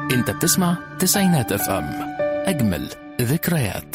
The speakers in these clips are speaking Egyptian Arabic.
انت بتسمع تسعينات اف ام اجمل ذكريات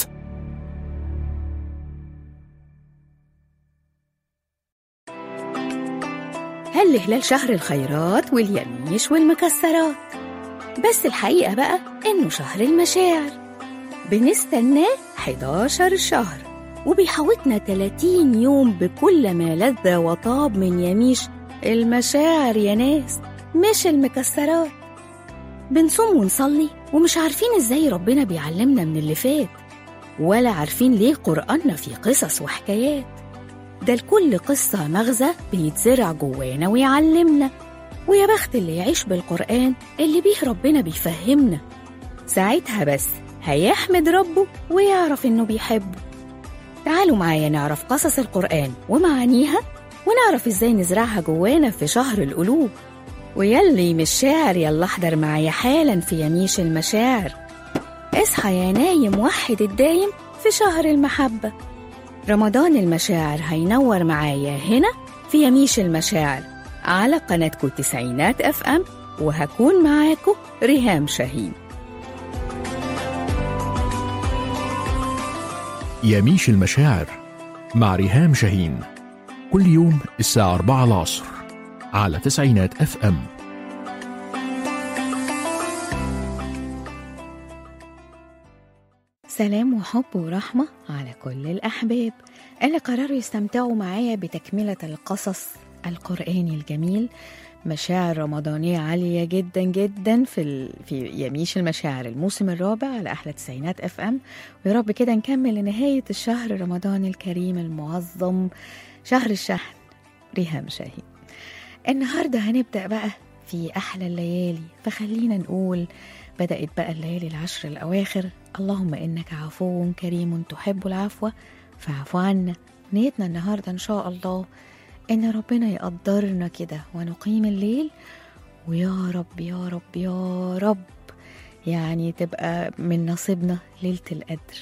هل هلال شهر الخيرات واليميش والمكسرات بس الحقيقة بقى إنه شهر المشاعر بنستناه 11 شهر وبيحوطنا 30 يوم بكل ما لذ وطاب من يميش المشاعر يا ناس مش المكسرات بنصوم ونصلي ومش عارفين ازاي ربنا بيعلمنا من اللي فات ولا عارفين ليه قرآننا فيه قصص وحكايات ده لكل قصة مغزى بيتزرع جوانا ويعلمنا ويا بخت اللي يعيش بالقرآن اللي بيه ربنا بيفهمنا ساعتها بس هيحمد ربه ويعرف إنه بيحبه تعالوا معايا نعرف قصص القرآن ومعانيها ونعرف إزاي نزرعها جوانا في شهر القلوب ويلي مش شاعر يلا احضر معايا حالا في يميش المشاعر اصحى يا نايم وحد الدايم في شهر المحبة رمضان المشاعر هينور معايا هنا في يميش المشاعر على قناتكم تسعينات اف ام وهكون معاكم ريهام شاهين يميش المشاعر مع ريهام شاهين كل يوم الساعة 4 العصر على تسعينات اف ام سلام وحب ورحمة على كل الأحباب اللي قرروا يستمتعوا معايا بتكملة القصص القرآني الجميل مشاعر رمضانية عالية جدا جدا في ال... في يميش المشاعر الموسم الرابع على أحلى تسعينات اف ام ويا رب كده نكمل لنهاية الشهر رمضان الكريم المعظم شهر الشحن ريهام شاهين النهاردة هنبدأ بقى في أحلى الليالي فخلينا نقول بدأت بقى الليالي العشر الأواخر اللهم إنك عفو كريم تحب العفو فاعف عنا نيتنا النهاردة إن شاء الله إن ربنا يقدرنا كده ونقيم الليل ويا رب يا رب يا رب يعني تبقى من نصيبنا ليلة القدر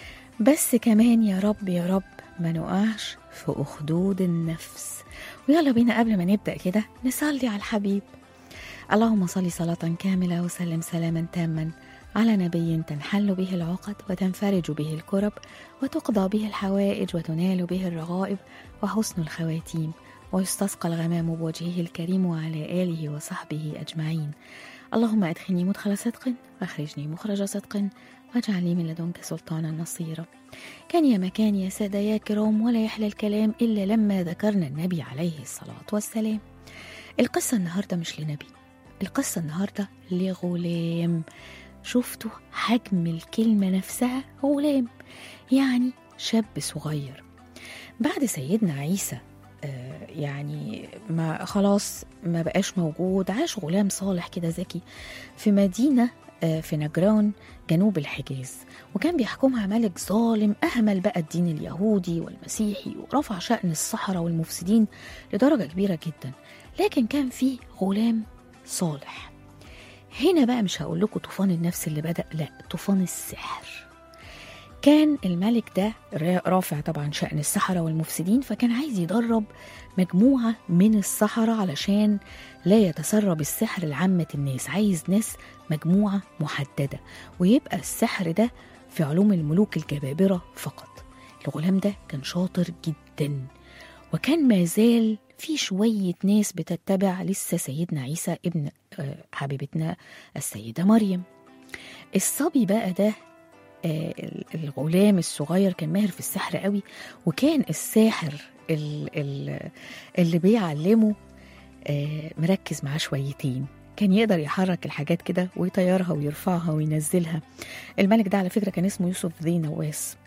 بس كمان يا رب يا رب ما نقعش في أخدود النفس ويلا بينا قبل ما نبدأ كده نصلي على الحبيب اللهم صل صلاة كاملة وسلم سلاما تاما على نبي تنحل به العقد وتنفرج به الكرب وتقضى به الحوائج وتنال به الرغائب وحسن الخواتيم ويستسقى الغمام بوجهه الكريم وعلى آله وصحبه أجمعين اللهم أدخلني مدخل صدق واخرجني مخرج صدق واجعل لي من لدنك سلطانا نصيرا كان يا مكان يا سادة يا كرام ولا يحلى الكلام إلا لما ذكرنا النبي عليه الصلاة والسلام القصة النهاردة مش لنبي القصة النهاردة لغلام شفتوا حجم الكلمة نفسها غلام يعني شاب صغير بعد سيدنا عيسى آه، يعني ما خلاص ما بقاش موجود عاش غلام صالح كده ذكي في مدينة آه، في نجران جنوب الحجاز وكان بيحكمها ملك ظالم أهمل بقى الدين اليهودي والمسيحي ورفع شأن السحرة والمفسدين لدرجة كبيرة جدا لكن كان فيه غلام صالح هنا بقى مش هقول لكم طوفان النفس اللي بدأ لا طوفان السحر كان الملك ده را- رافع طبعا شأن السحرة والمفسدين فكان عايز يدرب مجموعة من السحرة علشان لا يتسرب السحر لعامة الناس عايز ناس مجموعة محددة ويبقى السحر ده في علوم الملوك الجبابرة فقط الغلام ده كان شاطر جدا وكان ما زال في شوية ناس بتتبع لسه سيدنا عيسى ابن آه، حبيبتنا السيدة مريم الصبي بقى ده آه، الغلام الصغير كان ماهر في السحر قوي وكان الساحر ال- ال- اللي بيعلمه آه، مركز معاه شويتين كان يقدر يحرك الحاجات كده ويطيرها ويرفعها وينزلها الملك ده على فكرة كان اسمه يوسف ذي نواس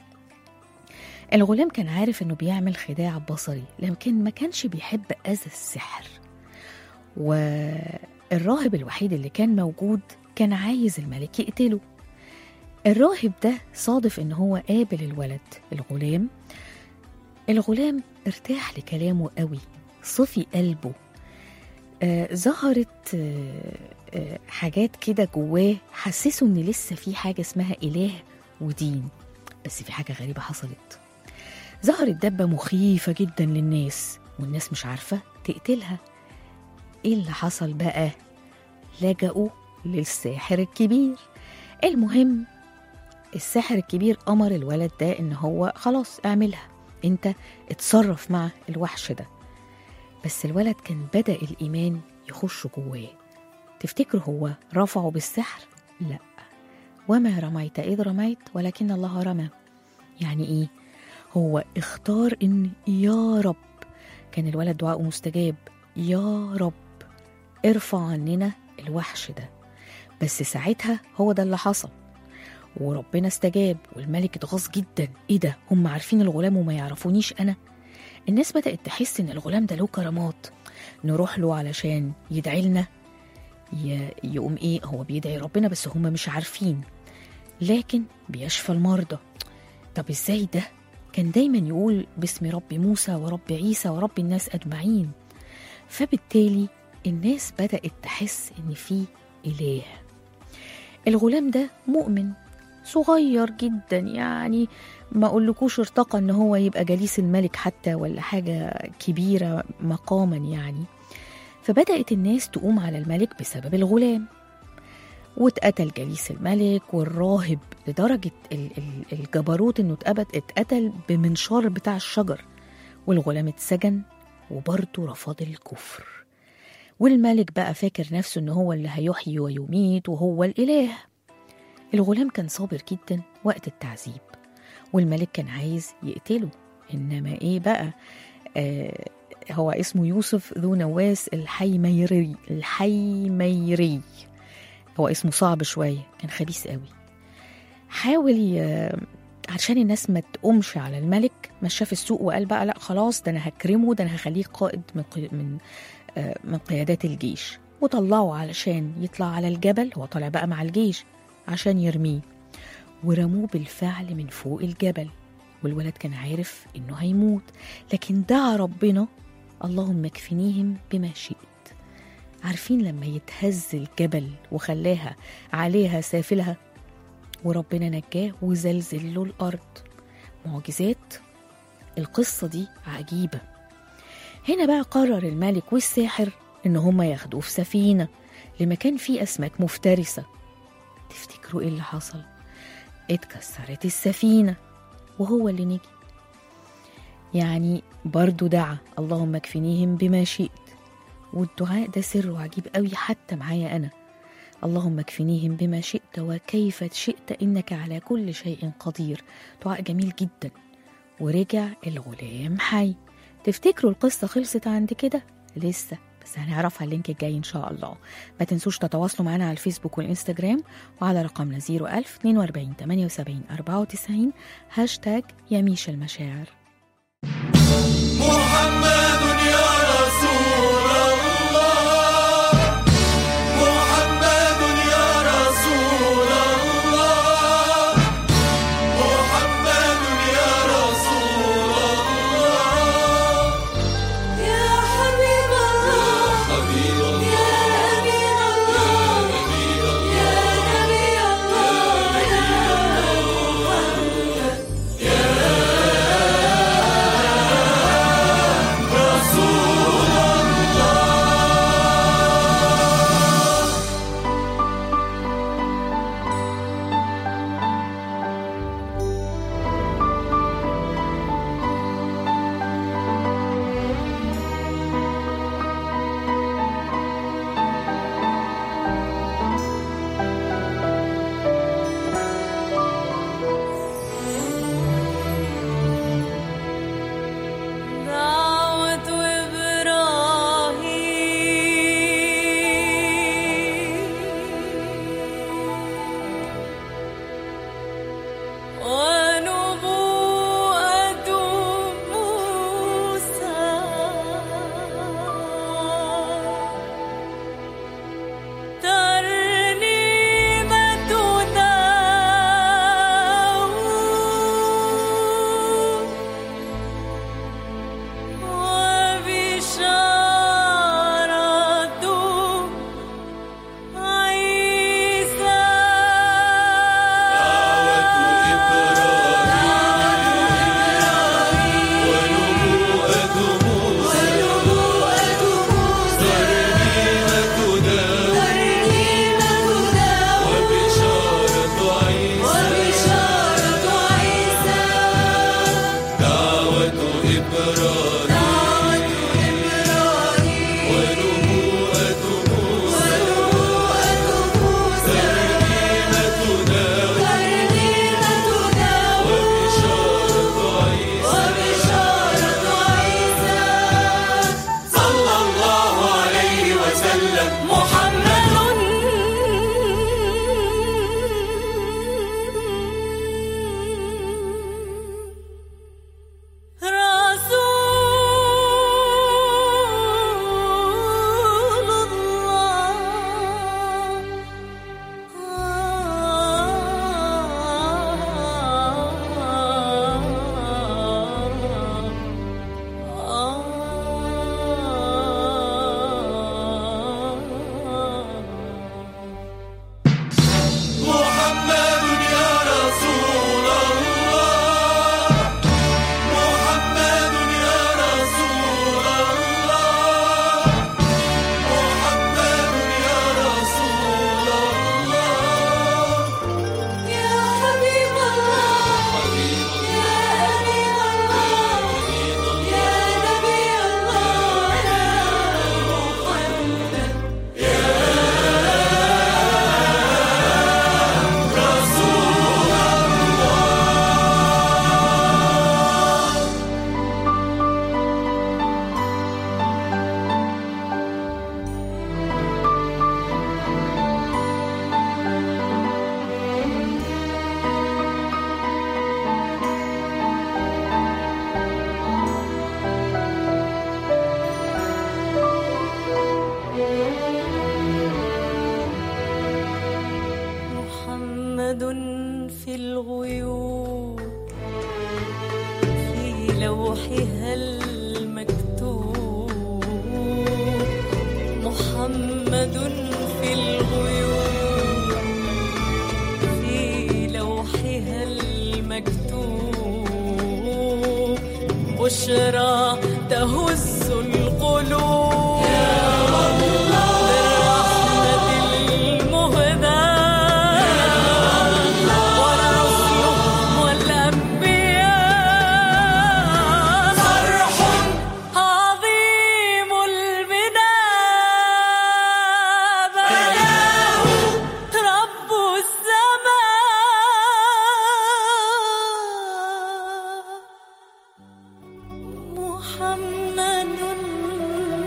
الغلام كان عارف انه بيعمل خداع بصري لكن ما كانش بيحب اذى السحر والراهب الوحيد اللي كان موجود كان عايز الملك يقتله الراهب ده صادف ان هو قابل الولد الغلام الغلام ارتاح لكلامه قوي صفي قلبه آه ظهرت آه آه حاجات كده جواه حسسه ان لسه في حاجه اسمها اله ودين بس في حاجه غريبه حصلت ظهرت دبه مخيفه جدا للناس والناس مش عارفه تقتلها ايه اللي حصل بقى لجأوا للساحر الكبير المهم الساحر الكبير أمر الولد ده إن هو خلاص اعملها أنت اتصرف مع الوحش ده بس الولد كان بدأ الإيمان يخش جواه تفتكروا هو رفعه بالسحر؟ لا وما رميت إذ رميت ولكن الله رمى يعني إيه؟ هو اختار إن يا رب كان الولد دعاءه مستجاب يا رب ارفع عننا الوحش ده بس ساعتها هو ده اللي حصل وربنا استجاب والملك اتغاظ جدا ايه ده هم عارفين الغلام وما يعرفونيش انا الناس بدأت تحس ان الغلام ده له كرامات نروح له علشان يدعي لنا ي- يقوم ايه هو بيدعي ربنا بس هم مش عارفين لكن بيشفى المرضى طب ازاي ده كان دايما يقول باسم رب موسى ورب عيسى ورب الناس اجمعين فبالتالي الناس بدأت تحس ان في اله الغلام ده مؤمن صغير جدا يعني ما اقولكوش ارتقى ان هو يبقى جليس الملك حتى ولا حاجه كبيره مقاما يعني فبدات الناس تقوم على الملك بسبب الغلام واتقتل جليس الملك والراهب لدرجه ال- ال- الجبروت انه اتقبت اتقتل بمنشار بتاع الشجر والغلام اتسجن وبرضه رفض الكفر والملك بقى فاكر نفسه ان هو اللي هيحيي ويميت وهو الاله الغلام كان صابر جدا وقت التعذيب والملك كان عايز يقتله انما ايه بقى آه هو اسمه يوسف ذو نواس الحيميري الحيميري هو اسمه صعب شويه كان خبيث قوي حاول ي... عشان الناس ما تقومش على الملك مشاه في السوق وقال بقى لا خلاص ده انا هكرمه ده انا هخليه قائد من قي- من آه، من قيادات الجيش وطلعه علشان يطلع على الجبل هو طالع بقى مع الجيش عشان يرميه ورموه بالفعل من فوق الجبل والولد كان عارف انه هيموت لكن دعا ربنا اللهم اكفنيهم بما شئت عارفين لما يتهز الجبل وخلاها عليها سافلها وربنا نجاه وزلزل له الارض معجزات القصه دي عجيبه هنا بقى قرر الملك والساحر ان هما ياخدوه في سفينه لمكان فيه اسماك مفترسه تفتكروا ايه اللي حصل اتكسرت السفينه وهو اللي نجي يعني برضو دعا اللهم اكفنيهم بما شئت والدعاء ده سره عجيب قوي حتى معايا انا اللهم اكفنيهم بما شئت وكيف شئت انك على كل شيء قدير دعاء جميل جدا ورجع الغلام حي تفتكروا القصة خلصت عند كده؟ لسه بس هنعرفها اللينك الجاي إن شاء الله ما تنسوش تتواصلوا معنا على الفيسبوك والإنستجرام وعلى رقمنا 01000 42 78 94 هاشتاج يميش المشاعر محمد يا رسول الله محمد يا رسول الله محمد يا رسول الله يا حبيب الله حبيب الله يا أمين الله يا نبي الله يا محمد وسلم محمد رسول محمد يا رسول الله محمد يا رسول الله محمد يا رسول الله يا حبيب الله يا أمين الله يا نبي الله يا محمد محمد في الغيوب في لوحها المكتوب محمد في الغيوب في لوحها المكتوب بشرى تهز القلوب بالرحمة المهداة والرسل والأنبياء فرح عظيم البناء بناه رب السماء محمد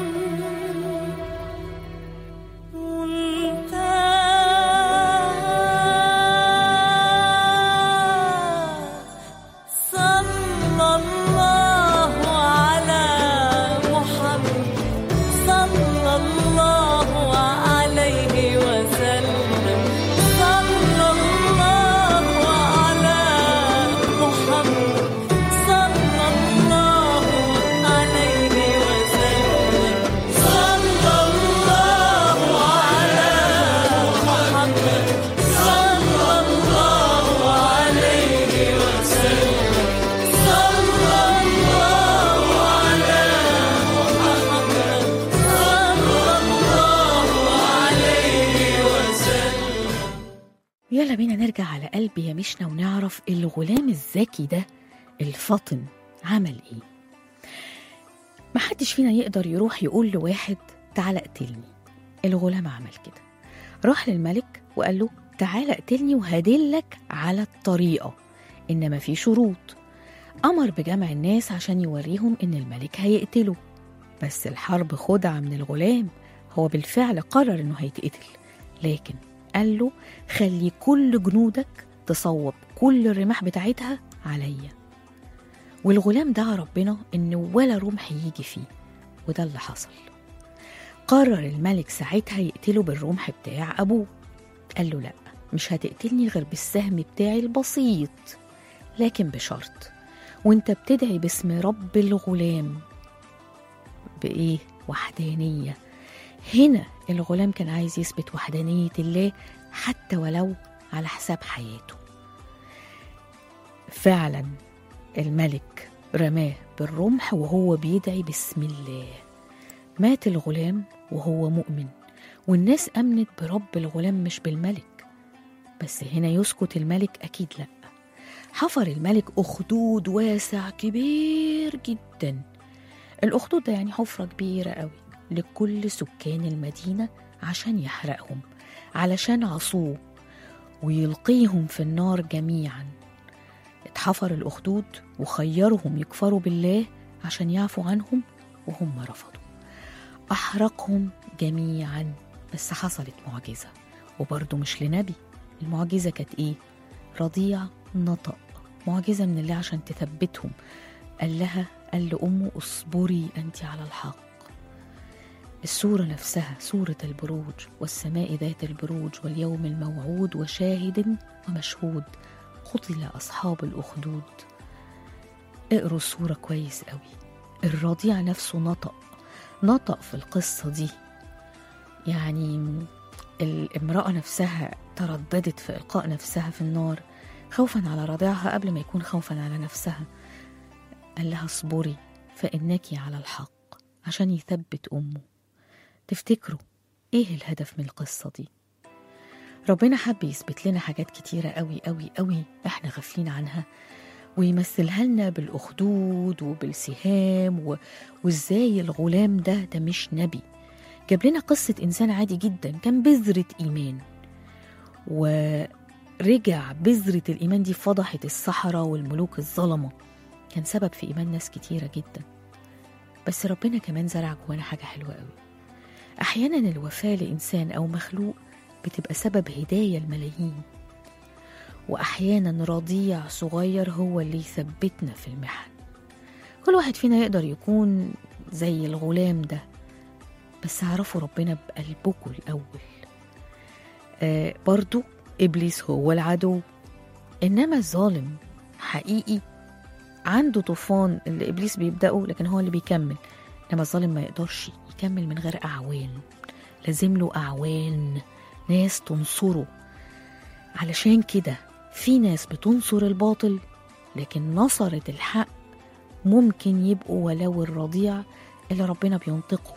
منتهى صلى الله على محمد صلى الله عليه وسلم صلى الله على محمد صلى الله عليه وسلم صلى الله على محمد صلى الله عليه وسلم صلى الله على محمد صلى الله عليه وسلم يلا بينا نرجع على قلب يا مشنا ونعرف الغلام الذكي ده الفطن عمل ايه محدش فينا يقدر يروح يقول لواحد تعالى اقتلني الغلام عمل كده راح للملك وقال له تعالى اقتلني وهدلك على الطريقة إنما في شروط أمر بجمع الناس عشان يوريهم إن الملك هيقتله بس الحرب خدعة من الغلام هو بالفعل قرر إنه هيتقتل لكن قال له خلي كل جنودك تصوب كل الرماح بتاعتها عليا والغلام دعا ربنا إن ولا رمح يجي فيه وده اللي حصل قرر الملك ساعتها يقتله بالرمح بتاع أبوه قال له لأ مش هتقتلني غير بالسهم بتاعي البسيط لكن بشرط وانت بتدعي باسم رب الغلام بإيه؟ وحدانية هنا الغلام كان عايز يثبت وحدانية الله حتى ولو على حساب حياته فعلا الملك رماه بالرمح وهو بيدعي بسم الله مات الغلام وهو مؤمن والناس أمنت برب الغلام مش بالملك بس هنا يسكت الملك أكيد لأ حفر الملك أخدود واسع كبير جدا الأخدود ده يعني حفرة كبيرة قوي لكل سكان المدينة عشان يحرقهم علشان عصوه ويلقيهم في النار جميعا اتحفر الأخدود وخيرهم يكفروا بالله عشان يعفوا عنهم وهم رفضوا وأحرقهم جميعا بس حصلت معجزة وبرضه مش لنبي المعجزة كانت إيه؟ رضيع نطق معجزة من الله عشان تثبتهم قال لها قال لأمه اصبري أنت على الحق السورة نفسها سورة البروج والسماء ذات البروج واليوم الموعود وشاهد ومشهود قتل أصحاب الأخدود اقروا السورة كويس قوي الرضيع نفسه نطق نطق في القصة دي يعني الامرأة نفسها ترددت في إلقاء نفسها في النار خوفا على رضيعها قبل ما يكون خوفا على نفسها قال لها اصبري فإنك على الحق عشان يثبت أمه تفتكروا إيه الهدف من القصة دي ربنا حب يثبت لنا حاجات كتيرة قوي قوي قوي إحنا غافلين عنها ويمثلها لنا بالأخدود وبالسهام و... وإزاي الغلام ده ده مش نبي جاب لنا قصة إنسان عادي جدا كان بذرة إيمان ورجع بذرة الإيمان دي فضحت السحرة والملوك الظلمة كان سبب في إيمان ناس كتيرة جدا بس ربنا كمان زرع جوانا حاجة حلوة قوي أحيانا الوفاة لإنسان أو مخلوق بتبقى سبب هداية الملايين وأحيانا رضيع صغير هو اللي يثبتنا في المحن كل واحد فينا يقدر يكون زي الغلام ده بس اعرفوا ربنا بقلبكم الأول آه برضو إبليس هو العدو إنما الظالم حقيقي عنده طوفان اللي إبليس بيبدأه لكن هو اللي بيكمل إنما الظالم ما يقدرش يكمل من غير أعوان لازم له أعوان ناس تنصره علشان كده في ناس بتنصر الباطل لكن نصرت الحق ممكن يبقوا ولو الرضيع اللي ربنا بينطقه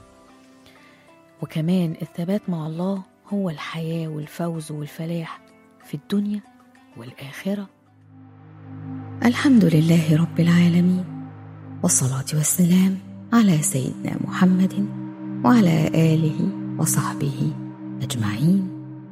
وكمان الثبات مع الله هو الحياة والفوز والفلاح في الدنيا والآخرة الحمد لله رب العالمين والصلاة والسلام على سيدنا محمد وعلى آله وصحبه أجمعين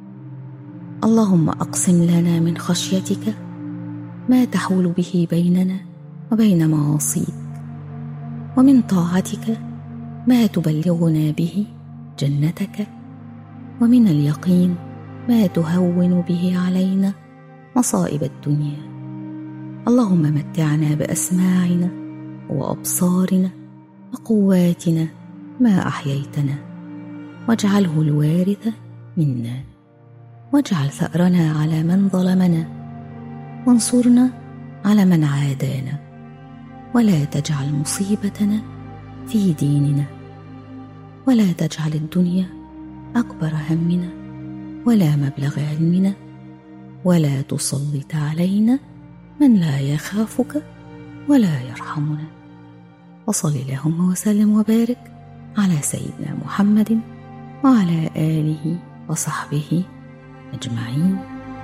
اللهم أقسم لنا من خشيتك ما تحول به بيننا وبين معاصيك ومن طاعتك ما تبلغنا به جنتك ومن اليقين ما تهون به علينا مصائب الدنيا اللهم متعنا باسماعنا وابصارنا وقواتنا ما احييتنا واجعله الوارث منا واجعل ثارنا على من ظلمنا وانصرنا على من عادانا ولا تجعل مصيبتنا في ديننا ولا تجعل الدنيا اكبر همنا ولا مبلغ علمنا ولا تسلط علينا من لا يخافك ولا يرحمنا وصل اللهم وسلم وبارك على سيدنا محمد وعلى اله وصحبه اجمعين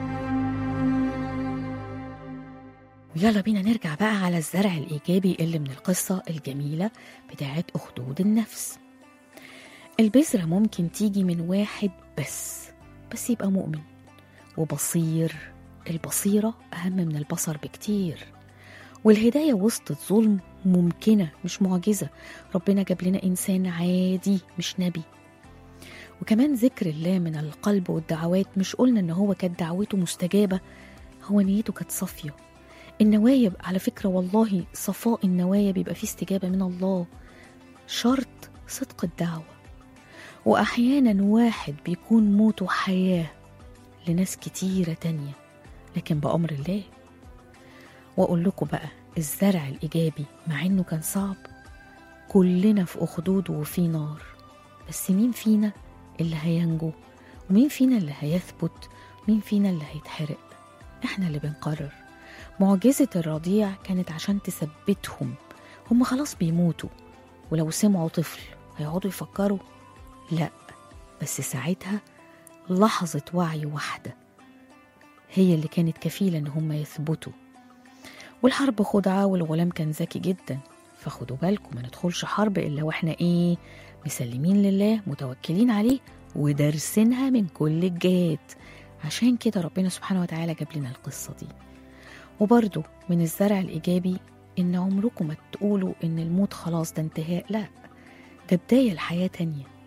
ويلا بينا نرجع بقى على الزرع الايجابي اللي من القصه الجميله بتاعت اخدود النفس البذره ممكن تيجي من واحد بس بس يبقى مؤمن وبصير البصيرة أهم من البصر بكتير والهداية وسط الظلم ممكنة مش معجزة ربنا جاب لنا إنسان عادي مش نبي وكمان ذكر الله من القلب والدعوات مش قلنا إن هو كانت دعوته مستجابة هو نيته كانت صافية النوايا على فكرة والله صفاء النوايا بيبقى فيه استجابة من الله شرط صدق الدعوة وأحيانا واحد بيكون موته حياة لناس كتيرة تانية لكن بأمر الله وأقول لكم بقى الزرع الإيجابي مع إنه كان صعب كلنا في أخدود وفي نار بس مين فينا اللي هينجو ومين فينا اللي هيثبت مين فينا اللي هيتحرق احنا اللي بنقرر معجزة الرضيع كانت عشان تثبتهم هم خلاص بيموتوا ولو سمعوا طفل هيقعدوا يفكروا لا بس ساعتها لحظة وعي واحدة هي اللي كانت كفيلة إن هم يثبتوا والحرب خدعة والغلام كان ذكي جدا فخدوا بالكم ما ندخلش حرب إلا وإحنا إيه مسلمين لله متوكلين عليه ودارسينها من كل الجهات عشان كده ربنا سبحانه وتعالى جاب لنا القصة دي وبرضه من الزرع الإيجابي إن عمركم ما تقولوا إن الموت خلاص ده انتهاء لا ده بداية لحياة تانية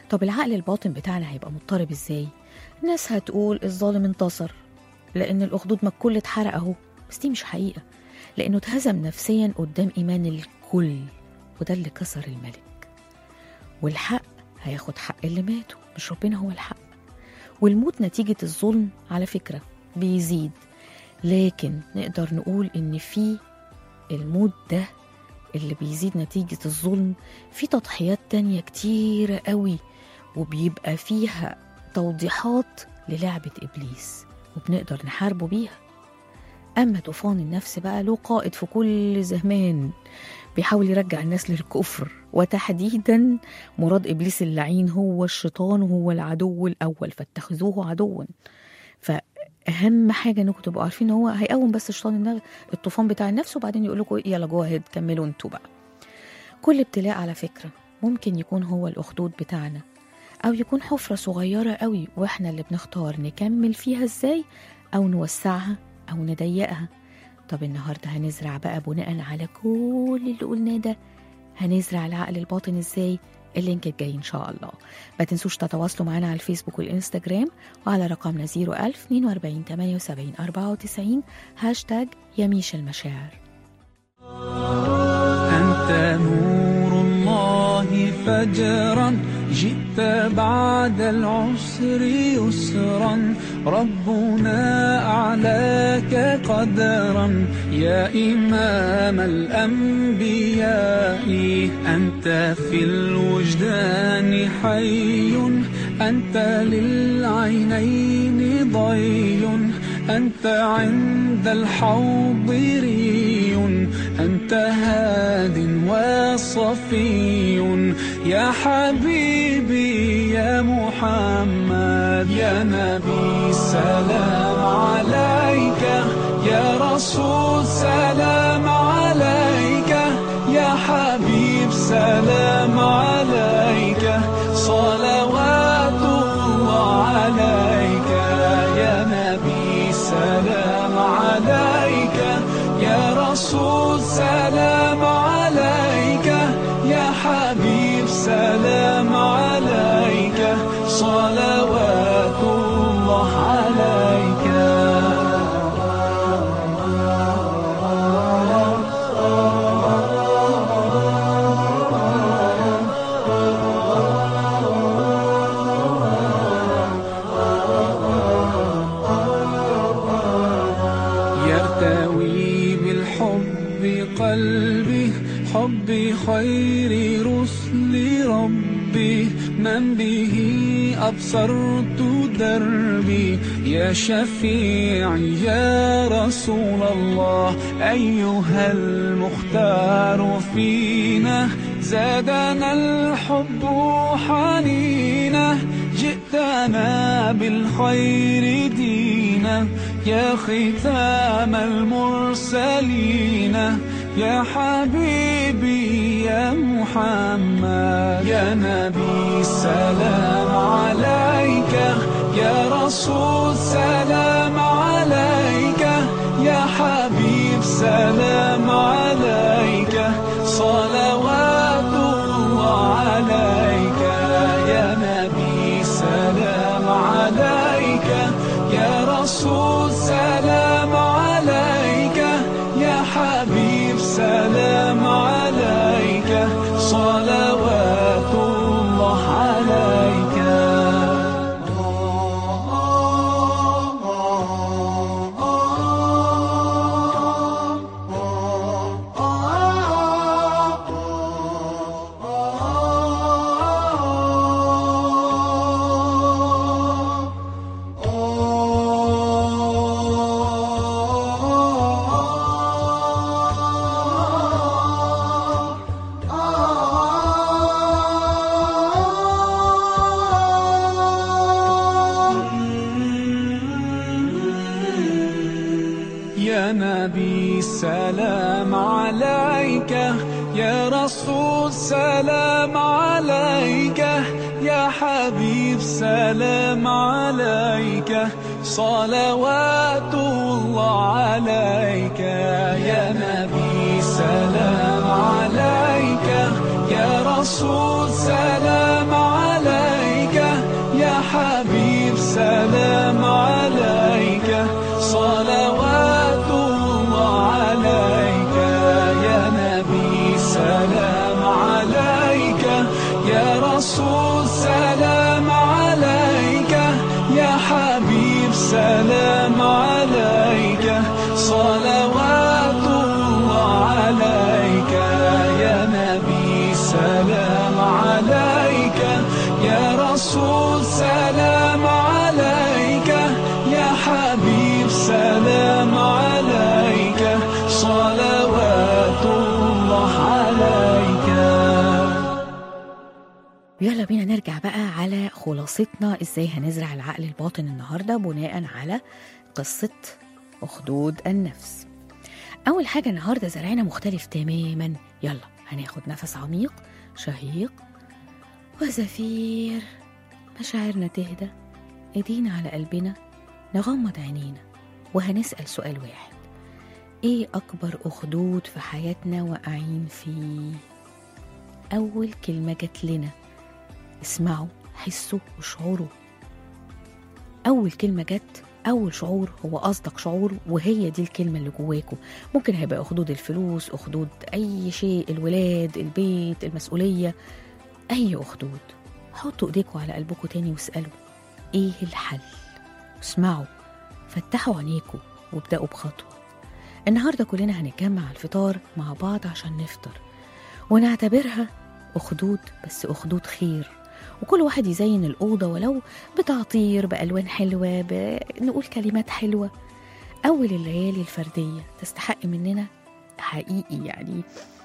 طب العقل الباطن بتاعنا هيبقى مضطرب ازاي الناس هتقول الظالم انتصر لان الاخدود ما الكل اتحرق اهو بس دي مش حقيقه لانه اتهزم نفسيا قدام ايمان الكل وده اللي كسر الملك والحق هياخد حق اللي ماتوا مش ربنا هو الحق والموت نتيجة الظلم على فكرة بيزيد لكن نقدر نقول إن في الموت ده اللي بيزيد نتيجة الظلم في تضحيات تانية كتيرة قوي وبيبقى فيها توضيحات للعبة إبليس وبنقدر نحاربه بيها أما طوفان النفس بقى له قائد في كل زمان بيحاول يرجع الناس للكفر وتحديدا مراد إبليس اللعين هو الشيطان وهو العدو الأول فاتخذوه عدوا فأهم حاجة إنكم تبقوا عارفين إن هو هيقوم بس الشيطان النغ... الطوفان بتاع النفس وبعدين يقول لكم يلا جو هيد كملوا انتوا بقى كل ابتلاء على فكرة ممكن يكون هو الأخدود بتاعنا أو يكون حفرة صغيرة قوي وإحنا اللي بنختار نكمل فيها إزاي أو نوسعها أو نضيقها طب النهاردة هنزرع بقى بناء على كل اللي قلناه ده هنزرع العقل الباطن إزاي اللينك الجاي إن شاء الله ما تنسوش تتواصلوا معنا على الفيسبوك والإنستجرام وعلى رقمنا 01000 42 78 94 هاشتاج يميش المشاعر أنت نور الله فجرا جئت بعد العسر يسرا ربنا أعلاك قدرا يا إمام الأنبياء أنت في الوجدان حي أنت للعينين ضي أنت عند الحوض ري أنت هاد وصفي يا حبيبي يا محمد يا نبي سلام عليك يا رسول سلام عليك يا حبيب سلام عليك صلوات الله عليك يا نبي سلام عليك يا رسول سلام عليك يا حبيب سلام عليك صلوات الله عليك يرتوي بالحب قلبي حب خير رسل ربي من به أبصرت دربي يا شفيعي يا رسول الله أيها المختار فينا زادنا الحب حنينا جئتنا بالخير دينا يا ختام المرسلين يا حبيبي يا محمد يا نبي سلام عليك يا رسول سلام عليك يا حبيب سلام عليك صلوات الله عليك يا نبي سلام عليك يا رسول سلام عليك يا حبيب سلام عليك صلوات الله عليك يا نبي سلام عليك يا رسول سلام عليك يا حبيب سلام عليك صلوات الله عليك يا نبي سلام عليك يا رسول سلام عليك حبيب سلام عليك صلوات الله عليك يا نبي سلام عليك يا رسول سلام عليك يا حبيب سلام عليك صلوات الله عليك يا نبي سلام عليك يا رسول سلام عليك يا حبيب سلام عليك صلوات الله عليك يلا بينا نرجع بقى على خلاصتنا ازاي هنزرع العقل الباطن النهارده بناء على قصه اخدود النفس اول حاجه النهارده زرعنا مختلف تماما يلا هناخد نفس عميق شهيق وزفير مشاعرنا تهدى ايدينا على قلبنا نغمض عينينا وهنسال سؤال واحد ايه اكبر اخدود في حياتنا واقعين فيه اول كلمه جت لنا اسمعوا حسوا وشعوروا أول كلمة جت أول شعور هو أصدق شعور وهي دي الكلمة اللي جواكم ممكن هيبقى أخدود الفلوس أخدود أي شيء الولاد البيت المسؤولية أي أخدود حطوا إيديكم على قلبكم تاني واسألوا إيه الحل اسمعوا فتحوا عينيكم وابدأوا بخطوة النهاردة كلنا هنتجمع على الفطار مع بعض عشان نفطر ونعتبرها أخدود بس أخدود خير وكل واحد يزين الأوضة ولو بتعطير بألوان حلوة بنقول كلمات حلوة أول الليالي الفردية تستحق مننا حقيقي يعني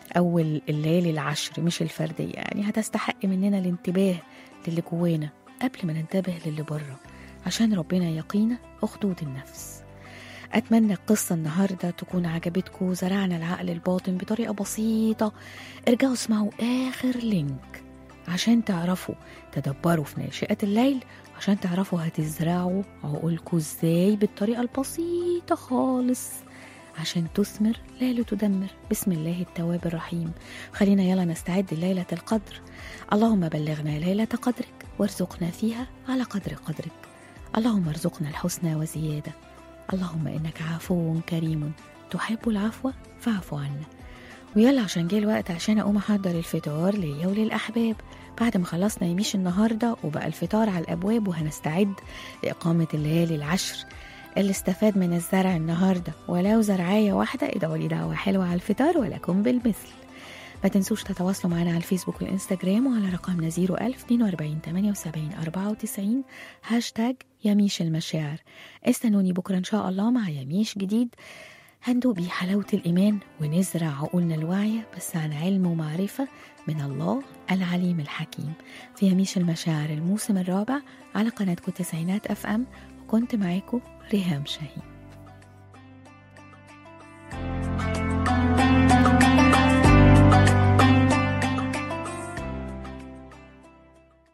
أول الليالي العشر مش الفردية يعني هتستحق مننا الانتباه للي جوانا قبل ما ننتبه للي بره عشان ربنا يقينا أخدود النفس أتمنى القصة النهاردة تكون عجبتكم زرعنا العقل الباطن بطريقة بسيطة ارجعوا اسمعوا آخر لينك عشان تعرفوا تدبروا في ناشئة الليل عشان تعرفوا هتزرعوا عقولكم ازاي بالطريقة البسيطة خالص عشان تثمر لا لتدمر بسم الله التواب الرحيم خلينا يلا نستعد ليلة القدر اللهم بلغنا ليلة قدرك وارزقنا فيها على قدر قدرك اللهم ارزقنا الحسنى وزيادة اللهم إنك عفو كريم تحب العفو فاعف عنا ويلا عشان جه الوقت عشان أقوم أحضر الفطار ليا وللأحباب بعد ما خلصنا يميش النهاردة وبقى الفطار على الأبواب وهنستعد لإقامة الليالي العشر اللي استفاد من الزرع النهاردة ولو زرعاية واحدة ادعوا لي دعوة حلوة على الفطار ولكم بالمثل ما تنسوش تتواصلوا معنا على الفيسبوك والإنستجرام وعلى رقمنا 01000 42 78 94 هاشتاج يميش المشاعر استنوني بكرة إن شاء الله مع يميش جديد هندوق بيه حلاوة الإيمان ونزرع عقولنا الواعية بس عن علم ومعرفة من الله العليم الحكيم في يميش المشاعر الموسم الرابع على قناتكم تسعينات أف أم وكنت معاكم ريهام شاهين